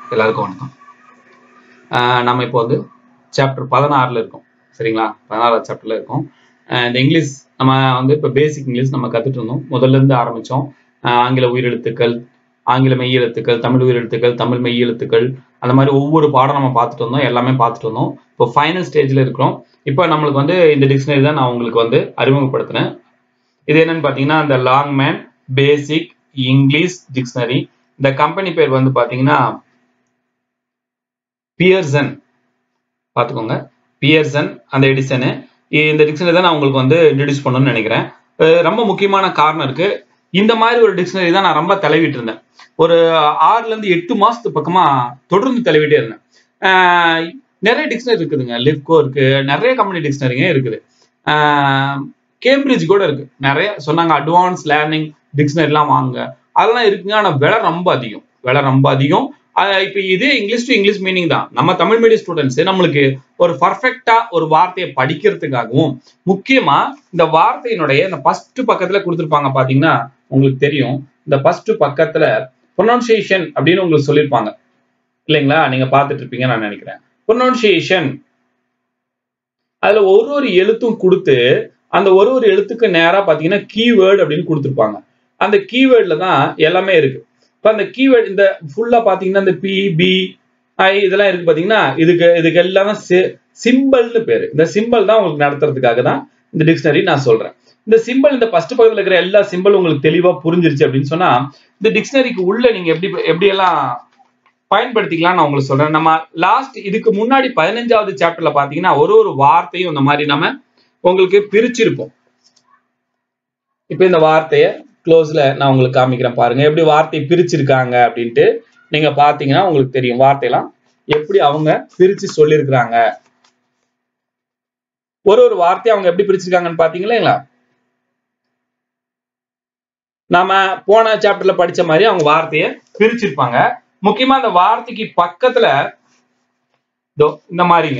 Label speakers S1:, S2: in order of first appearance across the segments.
S1: எல்லாருக்கும் வணக்கம் ஆஹ் நம்ம இப்போ வந்து சாப்டர் பதினாறுல இருக்கோம் சரிங்களா பதினாறாவது சாப்டர்ல இருக்கோம் ஆஹ் இந்த இங்கிலீஷ் நம்ம வந்து இப்போ பேசிக் இங்கிலீஷ் நம்ம கத்துட்டு இருந்தோம் முதல்ல இருந்து ஆரம்பிச்சோம் ஆஹ் ஆங்கில உயிரெழுத்துக்கள் ஆங்கில மெய்யெழுத்துக்கள் தமிழ் உயிரெழுத்துக்கள் தமிழ் மெய்யெழுத்துக்கள் அந்த மாதிரி ஒவ்வொரு பாடம் நம்ம பார்த்துட்டு வந்தோம் எல்லாமே பார்த்துட்டு வந்தோம் இப்போ ஃபைனல் ஸ்டேஜ்ல இருக்கிறோம் இப்போ நம்மளுக்கு வந்து இந்த டிக்ஷனரி தான் நான் உங்களுக்கு வந்து அறிமுகப்படுத்தினேன் இது என்னன்னு பார்த்தீங்கன்னா இந்த Longman basic English dictionary இந்த கம்பெனி பேர் வந்து பார்த்தீங்கன்னா பியர்சன் பார்த்துக்கோங்க பியர்சன் அந்த எடிசனு இந்த டிக்ஷனரி தான் நான் உங்களுக்கு வந்து இன்ட்ரடியூஸ் பண்ணணும்னு நினைக்கிறேன் அஹ் ரொம்ப முக்கியமான காரணம் இருக்கு இந்த மாதிரி ஒரு டிக்ஷனரி தான் நான் ரொம்ப தலைவிட்டு இருந்தேன் ஒரு ஆறுல இருந்து எட்டு மாசத்து பக்கமா தொடர்ந்து தலைவிட்டே இருந்தேன் அஹ் நிறைய டிக்ஷனரி இருக்குதுங்க லிப்கோ இருக்கு நிறைய கம்பெனி டிக்ஷனரிங்க இருக்குது கேம்பிரிட்ஜ் கூட இருக்கு நிறைய சொன்னாங்க அட்வான்ஸ் லேர்னிங் டிக்ஷனரிலாம் வாங்க அதெல்லாம் இருக்குங்க ஆனா விலை ரொம்ப அதிகம் விலை ரொம்ப அதிகம் அஹ் இப்ப இது இங்கிலீஷ் டு இங்கிலீஷ் மீனிங் தான் நம்ம தமிழ் மீடியம் ஸ்டூடெண்ட்ஸ் நம்மளுக்கு ஒரு பர்ஃபெக்டா ஒரு வார்த்தையை படிக்கிறதுக்காகவும் முக்கியமா இந்த வார்த்தையினுடைய இந்த ஃபர்ஸ்ட் பக்கத்துல கொடுத்துருப்பாங்க பாத்தீங்கன்னா உங்களுக்கு தெரியும் இந்த ஃபர்ஸ்ட் பக்கத்துல ப்ரொனவுன்சியேஷன் அப்படின்னு உங்களுக்கு சொல்லியிருப்பாங்க இல்லைங்களா நீங்க பார்த்துட்டு இருப்பீங்க நான் நினைக்கிறேன் ப்ரொனவுன்சியேஷன் அதுல ஒரு ஒரு எழுத்தும் கொடுத்து அந்த ஒரு ஒரு எழுத்துக்கு நேரா பாத்தீங்கன்னா கீவேர்டு அப்படின்னு கொடுத்துருப்பாங்க அந்த கீவேர்ட்ல தான் எல்லாமே இருக்கு இப்ப அந்த கீவேர்டு இந்த ஃபுல்லா பாத்தீங்கன்னா இந்த பி பி ஐ இதெல்லாம் இருக்கு பாத்தீங்கன்னா இதுக்கு இதுக்கு எல்லாம் சிம்பிள்னு பேரு இந்த சிம்பிள் தான் உங்களுக்கு நடத்துறதுக்காக தான் இந்த டிக்ஷனரி நான் சொல்றேன் இந்த சிம்பிள் இந்த ஃபர்ஸ்ட் பக்கத்துல இருக்கிற எல்லா சிம்பிள் உங்களுக்கு தெளிவா புரிஞ்சிருச்சு அப்படின்னு சொன்னா இந்த டிக்ஷனரிக்கு உள்ள நீங்க எப்படி எப்படி எல்லாம் பயன்படுத்திக்கலாம் நான் உங்களுக்கு சொல்றேன் நம்ம லாஸ்ட் இதுக்கு முன்னாடி பதினஞ்சாவது சாப்டர்ல பாத்தீங்கன்னா ஒரு ஒரு வார்த்தையும் இந்த மாதிரி நம்ம உங்களுக்கு பிரிச்சிருப்போம் இப்ப இந்த வார்த்தைய க்ளோஸ்ல நான் உங்களுக்கு காமிக்கிறேன் பாருங்க எப்படி வார்த்தை பிரிச்சிருக்காங்க அப்படின்ட்டு நீங்க பாத்தீங்கன்னா உங்களுக்கு தெரியும் வார்த்தையெல்லாம் எப்படி அவங்க பிரிச்சு சொல்லியிருக்கிறாங்க ஒரு ஒரு வார்த்தையை அவங்க எப்படி பிரிச்சிருக்காங்கன்னு பாத்தீங்களா நாம போன சாப்டர்ல படிச்ச மாதிரி அவங்க வார்த்தையை பிரிச்சிருப்பாங்க முக்கியமா அந்த வார்த்தைக்கு பக்கத்துல இந்த மாதிரிங்க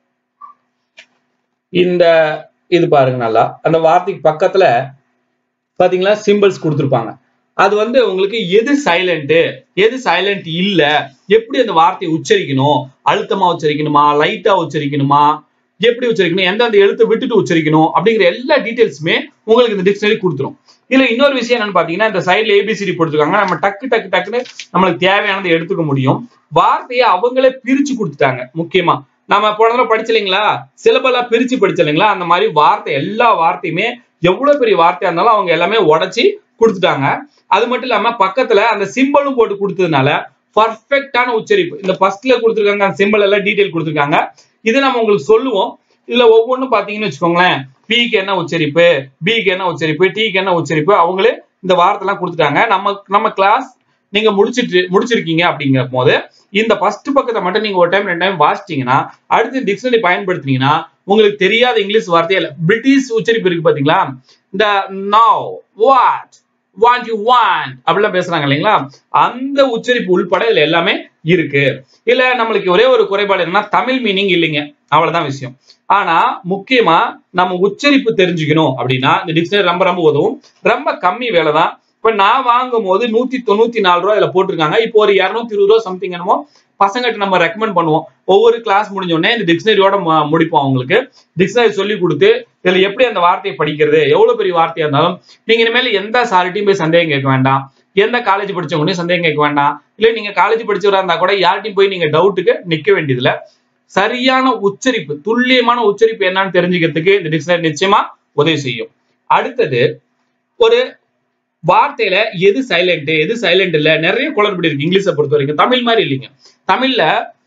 S1: இந்த இது பாருங்க நல்லா அந்த வார்த்தைக்கு பக்கத்துல பாத்தீங்களா சிம்பிள்ஸ் கொடுத்துருப்பாங்க அது வந்து உங்களுக்கு எது சைலண்ட் எது சைலண்ட் இல்ல எப்படி அந்த வார்த்தையை உச்சரிக்கணும் அழுத்தமா உச்சரிக்கணுமா லைட்டா உச்சரிக்கணுமா எப்படி உச்சரிக்கணும் எந்தெந்த எழுத்தை விட்டுட்டு உச்சரிக்கணும் அப்படிங்கிற எல்லா டீடைல்ஸுமே உங்களுக்கு இந்த டிக்ஷனரி கொடுத்துரும் இதுல இன்னொரு விஷயம் என்னன்னு பாத்தீங்கன்னா இந்த சைட்ல ஏபிசிடி போட்டுருக்காங்க நம்ம டக்கு டக்கு டக்குன்னு நம்மளுக்கு தேவையானதை எடுத்துக்க முடியும் வார்த்தையை அவங்களே பிரிச்சு கொடுத்துட்டாங்க முக்கியமா நம்ம போன தடவை படிச்சலைங்களா சிலபலா பிரிச்சு படிச்சலைங்களா அந்த மாதிரி வார்த்தை எல்லா வார்த்தையுமே எவ்வளவு பெரிய வார்த்தையா இருந்தாலும் அவங்க எல்லாமே உடைச்சி கொடுத்துட்டாங்க அது மட்டும் இல்லாம பக்கத்துல அந்த சிம்பிளும் போட்டு கொடுத்ததுனால பர்ஃபெக்டான உச்சரிப்பு இந்த ஃபர்ஸ்ட்ல கொடுத்துருக்காங்க அந்த சிம்பிள் எல்லாம் டீடைல் கொடுத்துருக்காங்க இதை நம்ம உங்களுக்கு சொல்லுவோம் இதுல ஒவ்வொன்றும் பாத்தீங்கன்னு வச்சுக்கோங்களேன் பிக்கு என்ன உச்சரிப்பு பிக்கு என்ன உச்சரிப்பு டிக்கு என்ன உச்சரிப்பு அவங்களே இந்த வார்த்தைலாம் கொடுத்துட்டாங்க நம்ம நம்ம கிளாஸ் நீங்க முடிச்சிட்டு முடிச்சிருக்கீங்க அப்படிங்கிற போது இந்த ஃபர்ஸ்ட் பக்கத்தை மட்டும் நீங்க ஒரு டைம் ரெண்டு டைம் வாசிச்சீங்கன்னா அடுத்து டிக்ஷனரி பயன்படுத்தினீங்கன்னா உங்களுக்கு தெரியாத இங்கிலீஷ் வார்த்தையில பிரிட்டிஷ் உச்சரிப்பு இருக்கு பாத்தீங்களா இந்த now what want you want அப்படிலாம் பேசுறாங்க இல்லைங்களா அந்த உச்சரிப்பு உள்பட இதுல எல்லாமே இருக்கு இல்ல நம்மளுக்கு ஒரே ஒரு குறைபாடு என்னன்னா தமிழ் மீனிங் இல்லைங்க அவ்வளவுதான் விஷயம் ஆனா முக்கியமா நம்ம உச்சரிப்பு தெரிஞ்சுக்கணும் அப்படின்னா இந்த டிக்ஷனரி ரொம்ப ரொம்ப உதவும் ரொம்ப கம்மி வேலை தான் இப்ப நான் வாங்கும் போது நூத்தி தொண்ணூத்தி நாலு ரூபா இதுல போட்டிருக்காங்க இப்போ ஒரு இருநூத்தி இருபது ரூபா சம்திங் என்னமோ பசங்கிட்ட நம்ம ரெக்கமெண்ட் பண்ணுவோம் ஒவ்வொரு கிளாஸ் முடிஞ்ச உடனே இந்த டிக்ஷனரியோட முடிப்போம் அவங்களுக்கு டிக்ஷனரி சொல்லி கொடுத்து இதுல எப்படி அந்த வார்த்தையை படிக்கிறது எவ்வளவு பெரிய வார்த்தையா இருந்தாலும் நீங்க இனிமேல் எந்த சாரிட்டையும் போய் சந்தேகம் கேட்க வேண்டாம் எந்த காலேஜ் படிச்சவங்களையும் சந்தேகம் கேட்க வேண்டாம் இல்ல நீங்க காலேஜ் படிச்சவரா இருந்தா கூட யார்ட்டையும் போய் நீங்க டவுட்டுக்கு நிக்க வேண்டியதுல சரியான உச்சரிப்பு துல்லியமான உச்சரிப்பு என்னன்னு தெரிஞ்சுக்கிறதுக்கு இந்த டிக்ஷனரி நிச்சயமா உதவி செய்யும் அடுத்தது ஒரு வார்த்தையில எது சைலண்ட் எது சைலண்ட் இல்ல நிறைய குளறுபடி இருக்கு இங்கிலீஷை பொறுத்த வரைக்கும் தமிழ் மாதிரி இல்லைங்க தமிழ்ல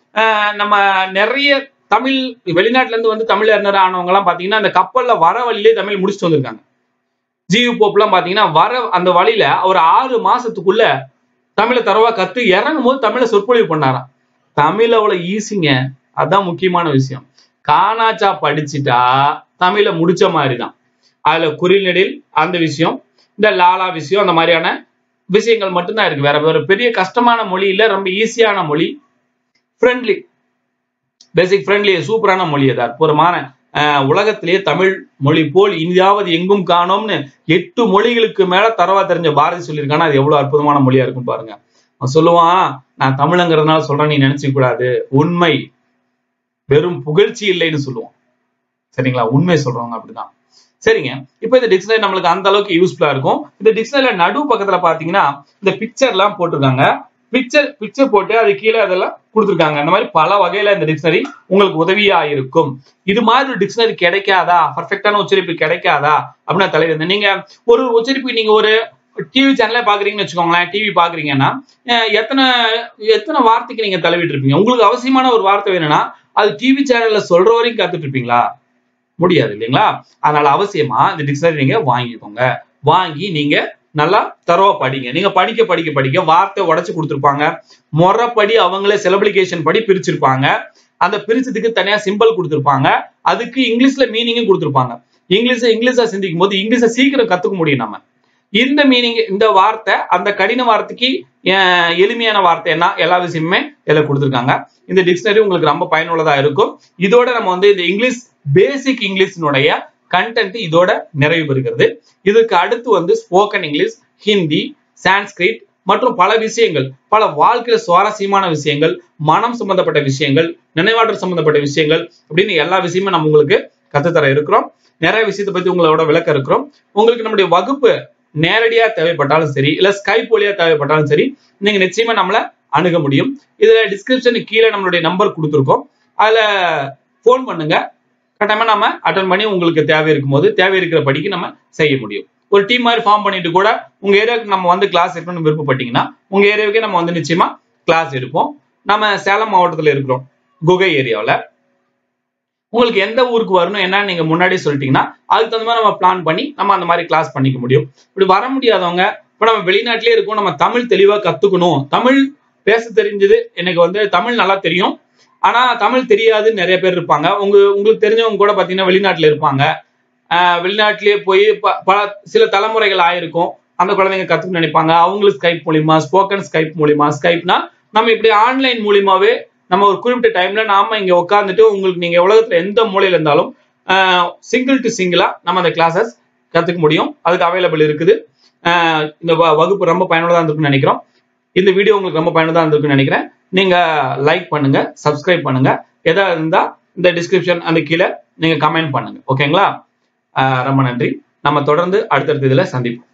S1: நம்ம நிறைய தமிழ் வெளிநாட்டுல இருந்து வந்து தமிழ் அறிஞர் ஆனவங்க எல்லாம் பாத்தீங்கன்னா அந்த கப்பல்ல வர வழியிலே தமிழ் முடிச்சுட்டு வந்திருக்காங்க ஜியு போப் எல்லாம் பாத்தீங்கன்னா வர அந்த வழியில ஒரு ஆறு மாசத்துக்குள்ள தமிழை தரவா கத்து இறங்கும் போது தமிழை சொற்பொழிவு பண்ணாராம் தமிழ் அவ்வளவு ஈஸிங்க அதான் முக்கியமான விஷயம் காணாச்சா படிச்சுட்டா தமிழை முடிச்ச மாதிரிதான் அதுல குறிநெடில் அந்த விஷயம் இந்த லாலா விஷயம் அந்த மாதிரியான விஷயங்கள் மட்டும்தான் இருக்கு வேற வேற பெரிய கஷ்டமான மொழி இல்ல ரொம்ப ஈஸியான மொழி ஃப்ரெண்ட்லி பேசிக் ஃப்ரெண்ட்லி சூப்பரான மொழி அது அற்புதமான உலகத்திலேயே தமிழ் மொழி போல் இனியாவது எங்கும் காணோம்னு எட்டு மொழிகளுக்கு மேல தரவா தெரிஞ்ச பாரதி சொல்லியிருக்கானா அது எவ்வளவு அற்புதமான மொழியா இருக்கும் பாருங்க அவன் சொல்லுவான் நான் தமிழங்கிறதுனால சொல்றேன் நீ நினைச்சுக்க கூடாது உண்மை வெறும் புகழ்ச்சி இல்லைன்னு சொல்லுவான் சரிங்களா உண்மை சொல்றவங்க அப்படிதான் சரிங்க இப்போ இந்த டிக்ஷனரி நம்மளுக்கு அந்த அளவுக்கு யூஸ்ஃபுல்லா இருக்கும் இந்த டிக்ஷனரியில நடு பக்கத்துல பாத்தீங்கன்னா இந்த பிக்சர் எல்லாம் போட்டிருக்காங்க பிக்சர் பிக்சர் போட்டு அது கீழே அதெல்லாம் கொடுத்துருக்காங்க அந்த மாதிரி பல வகையில இந்த டிக்ஷனரி உங்களுக்கு உதவியா இருக்கும் இது மாதிரி ஒரு டிக்ஷனரி கிடைக்காதா பர்ஃபெக்டான உச்சரிப்பு கிடைக்காதா அப்படின்னு தலைவர் நீங்க ஒரு உச்சரிப்பு நீங்க ஒரு டிவி சேனல்ல பாக்குறீங்கன்னு வச்சுக்கோங்களேன் டிவி பாக்குறீங்கன்னா அஹ் எத்தனை எத்தனை வார்த்தைக்கு நீங்க தலைவிட்டு இருப்பீங்க உங்களுக்கு அவசியமான ஒரு வார்த்தை வேணும்னா அது டிவி சேனல்ல சொல்ற வரைக்கும் காத்துட்டு இருப்பீங்களா முடியாது இல்லைங்களா அதனால அவசியமா இந்த டிக்ஷனரி நீங்க வாங்கிக்கோங்க வாங்கி நீங்க நல்லா தரவா படிங்க நீங்க படிக்க படிக்க படிக்க வார்த்தை உடைச்சு கொடுத்துருப்பாங்க முறைப்படி அவங்களே செலபிளிகேஷன் படி பிரிச்சிருப்பாங்க அந்த பிரிச்சதுக்கு தனியா சிம்பிள் கொடுத்துருப்பாங்க அதுக்கு இங்கிலீஷ்ல மீனிங்கும் கொடுத்துருப்பாங்க இங்கிலீஷ் இங்கிலீஷா சிந்திக்கும் போது இங்கிலீஷை சீக்கிரம் கத்துக்க முடியும் நம்ம இந்த மீனிங் இந்த வார்த்தை அந்த கடின வார்த்தைக்கு அஹ், எளிமையான வார்த்தை என்ன எல்லா விஷயமுமே இதுல கொடுத்துருக்காங்க இந்த டிக்ஷனரி உங்களுக்கு ரொம்ப பயனுள்ளதா இருக்கும் இதோட நம்ம வந்து இந்த இங்கிலீஷ் பேசிக் இங்கிலீஷினுடைய கண்டென்ட் இதோட நிறைவு பெறுகிறது இதுக்கு அடுத்து வந்து ஸ்போக்கன் இங்கிலீஷ் ஹிந்தி சான்ஸ்கிரிட் மற்றும் பல விஷயங்கள் பல வாழ்க்கையில சுவாரஸ்யமான விஷயங்கள் மனம் சம்பந்தப்பட்ட விஷயங்கள் நினைவாற்றல் சம்பந்தப்பட்ட விஷயங்கள் அப்படின்னு எல்லா விஷயமும் நம்ம உங்களுக்கு கத்துத்தர இருக்கிறோம் நிறைய விஷயத்தை பத்தி உங்களோட விளக்க இருக்கிறோம் உங்களுக்கு நம்முடைய வகுப்பு நேரடியா தேவைப்பட்டாலும் சரி இல்ல ஸ்கைப் வழியா தேவைப்பட்டாலும் சரி நீங்க நிச்சயமா நம்மள அணுக முடியும் இதுல டிஸ்கிரிப்ஷனுக்கு கீழே நம்மளுடைய நம்பர் கொடுத்துருக்கோம் அதுல ஃபோன் பண்ணுங்க கட்டாயமா நம்ம அட்டன் பண்ணி உங்களுக்கு தேவை இருக்கும் போது தேவை இருக்கிற படிக்கு நம்ம செய்ய முடியும் ஒரு டீம் மாதிரி ஃபார்ம் பண்ணிட்டு கூட உங்க ஏரியாவுக்கு நம்ம வந்து கிளாஸ் எடுக்கணும்னு விருப்பப்பட்டீங்கன்னா உங்க ஏரியாவுக்கே நம்ம வந்து நிச்சயமா கிளாஸ் எடுப்போம் நம்ம சேலம் மாவட்டத்துல இருக்கிறோம் குகை ஏரியாவுல உங்களுக்கு எந்த ஊருக்கு வரணும் என்னன்னு நீங்க முன்னாடியே சொல்லிட்டீங்கன்னா அதுக்கு தகுந்த மாதிரி நம்ம பிளான் பண்ணி நம்ம அந்த மாதிரி கிளாஸ் பண்ணிக்க முடியும் இப்படி வர முடியாதவங்க இப்ப நம்ம வெளிநாட்டிலே இருக்கோம் நம்ம தமிழ் தெளிவா கத்துக்கணும் தமிழ் பேச தெரிஞ்சது எனக்கு வந்து தமிழ் நல்லா தெரியும் ஆனா தமிழ் தெரியாதுன்னு நிறைய பேர் இருப்பாங்க உங்க உங்களுக்கு தெரிஞ்சவங்க கூட பாத்தீங்கன்னா வெளிநாட்டுல இருப்பாங்க ஆஹ் வெளிநாட்டிலேயே போய் ப- பல சில தலைமுறைகள் ஆயிருக்கும் அந்த குழந்தைங்க கத்துக்கணும்னு நினைப்பாங்க அவங்களுக்கு ஸ்கைப் மூலியமா ஸ்போக்கன் ஸ்கைப் மூலியமா ஸ்கைப்னா நம்ம இப்படி ஆன்லைன் மூலியமாவே நம்ம ஒரு குறிப்பிட்ட டைம்ல நாம இங்க உட்காந்துட்டு உங்களுக்கு நீங்க உலகத்துல எந்த மூலையில இருந்தாலும் சிங்கிள் டு சிங்கிளா நம்ம அந்த கிளாஸஸ் கத்துக்க முடியும் அதுக்கு அவைலபிள் இருக்குது ஆஹ் இந்த வ- வகுப்பு ரொம்ப பயனுள்ளதா இருந்திருக்குன்னு நினைக்கிறோம் இந்த வீடியோ உங்களுக்கு ரொம்ப பயனுள்ளதா இருந்திருக்குன்னு நினைக்கிறேன் நீங்க லைக் பண்ணுங்க சப்ஸ்கிரைப் பண்ணுங்க எதா இருந்தா இந்த டிஸ்கிரிப்ஷன் அந்த கீழே நீங்க கமெண்ட் பண்ணுங்க ஓகேங்களா ஆஹ் ரொம்ப நன்றி நம்ம தொடர்ந்து அடுத்தடுத்த இதுல சந்திப்போம்